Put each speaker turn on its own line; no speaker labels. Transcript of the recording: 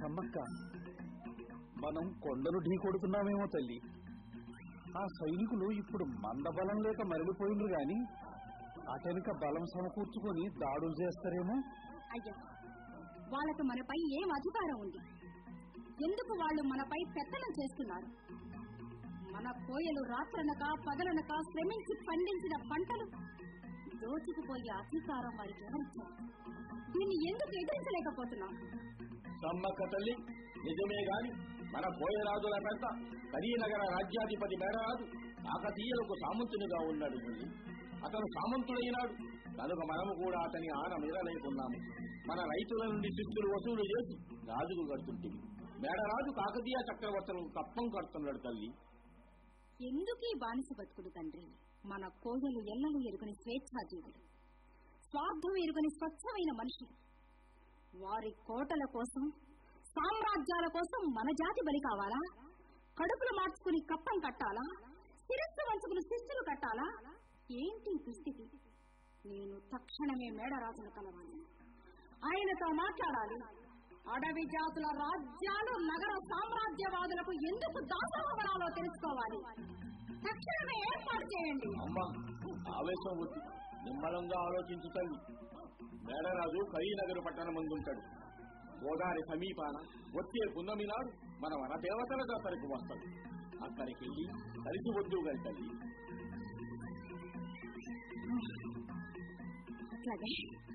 సమ్మక్క మనం కొండను ఢీ కొడుతున్నామేమో తల్లి ఆ సైనికులు ఇప్పుడు మందబలం లేక మరలిపోయిండ్రు గాని అటెనక బలం సమకూర్చుకొని దాడులు చేస్తారేమో
అయ్యా వాళ్ళకు మనపై ఏం అధికారం ఉంది ఎందుకు వాళ్ళు మనపై పెత్తనం చేస్తున్నారు మన కోయలు రాత్రనక పగలనక శ్రమించి పండించిన పంటలు దోచుకుపోయే అధికారం వారికి ఎవరిచ్చారు దీన్ని ఎందుకు ఎదిరించలేకపోతున్నాం
సమ్మక్క తల్లి నిజమే గాని మన కోయరాజుల పెద్ద కరీనగర రాజ్యాధిపతి మేడరాజు కాకతీయులకు సామంతునిగా ఉన్నాడు తల్లి అతను సామంతుడైనాడు కనుక మనము కూడా అతని ఆన మీరలేకున్నాము మన రైతుల నుండి శిస్తులు వసూలు చేసి రాజుకు కడుతుంటివి మేడరాజు కాకతీయ చక్రవర్తులకు కప్పం కడుతున్నాడు తల్లి
ఎందుకు ఈ బానిస బతుకుడు తండ్రి మన కోయలు ఎల్లలు ఎరుగని స్వేచ్ఛాజీవులు స్వార్థం ఎరుగని స్వచ్ఛమైన మనుషులు వారి కోటల కోసం సామ్రాజ్యాల కోసం మన జాతి బలి కావాలా కడుపులు మార్చుకుని కప్పం కట్టాలా శిరస్సు వంచుకుని శిస్తులు కట్టాలా ఏంటి ఈ దుస్థితి నేను తక్షణమే మేడరాజును కలవాలి ఆయనతో మాట్లాడాలి అడవి జాతుల రాజ్యాలు నగర సామ్రాజ్యవాదులకు ఎందుకు దాసోహమనాలో తెలుసుకోవాలి తక్షణమే ఏర్పాటు చేయండి
అమ్మ ఆవేశం వద్దు నిమ్మలంగా ఆలోచించు తల్లి మేడరాజు కరీనగర్ పట్టణం ముందుంటాడు గోదావరి సమీపాన వచ్చే పున్నమి నాడు మన వన దేవతల జాతరకు వస్తాడు అక్కడికి వెళ్ళి కలిసి వద్దు తల్లి
అట్లాగే